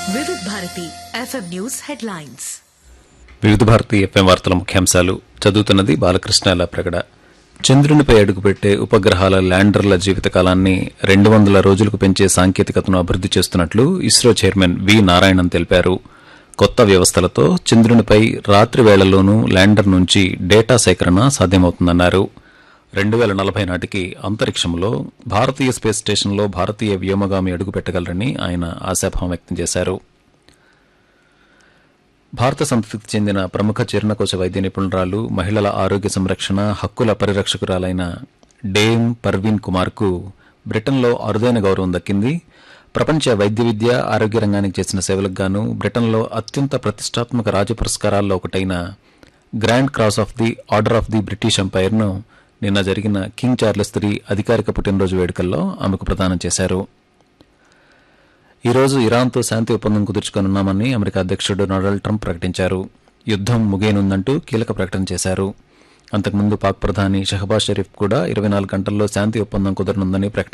వివిధ Bharati FM news headlines వివిధ Bharati FM వార్తల ముఖ్యాంశాలు చదువుతున్నది బాలకృష్ణ ప్రగడ చంద్రునిపై అడుగుపెట్టే ఉపగ్రహాల ల్యాండర్ల జీవితకాలాన్ని రెండు వందల రోజులకు పెంచే సాంకేతికతను అభివృద్ది చేస్తున్నట్లు ఇస్రో చైర్మన్ వి నారాయణన్ తెలిపారు కొత్త వ్యవస్థలతో చంద్రునిపై రాత్రి వేళల్లోనూ ల్యాండర్ నుంచి డేటా సేకరణ సాధ్యమవుతుందన్నారు రెండు వేల నలభై నాటికి అంతరిక్షంలో భారతీయ స్పేస్ స్టేషన్లో భారతీయ వ్యోమగామి అడుగుపెట్టగలరని ఆయన ఆశాభావం వ్యక్తం చేశారు భారత సంస్కృతికి చెందిన ప్రముఖ జీర్ణకోశ వైద్య నిపుణురాలు మహిళల ఆరోగ్య సంరక్షణ హక్కుల పరిరక్షకురాలైన డేమ్ పర్వీన్ కుమార్ కు బ్రిటన్లో అరుదైన గౌరవం దక్కింది ప్రపంచ వైద్య విద్య ఆరోగ్య రంగానికి చేసిన సేవలకు గాను బ్రిటన్లో అత్యంత ప్రతిష్టాత్మక రాజ పురస్కారాల్లో ఒకటైన grand cross of the order of the British ఎంపైర్ను నిన్న జరిగిన కింగ్ చార్లెస్ త్రీ అధికారిక పుట్టినరోజు వేడుకల్లో ఆమెకు ప్రదానం చేశారు ఈ రోజు ఇరాన్తో శాంతి ఒప్పందం కుదుర్చుకోనున్నామని అమెరికా అధ్యక్షుడు డొనాల్డ్ ట్రంప్ ప్రకటించారు యుద్దం ముగియనుందంటూ కీలక ప్రకటన చేశారు అంతకుముందు పాక్ ప్రధాని షహబాజ్ షరీఫ్ కూడా ఇరవై నాలుగు గంటల్లో శాంతి ఒప్పందం కుదరనుందని ప్రకటించారు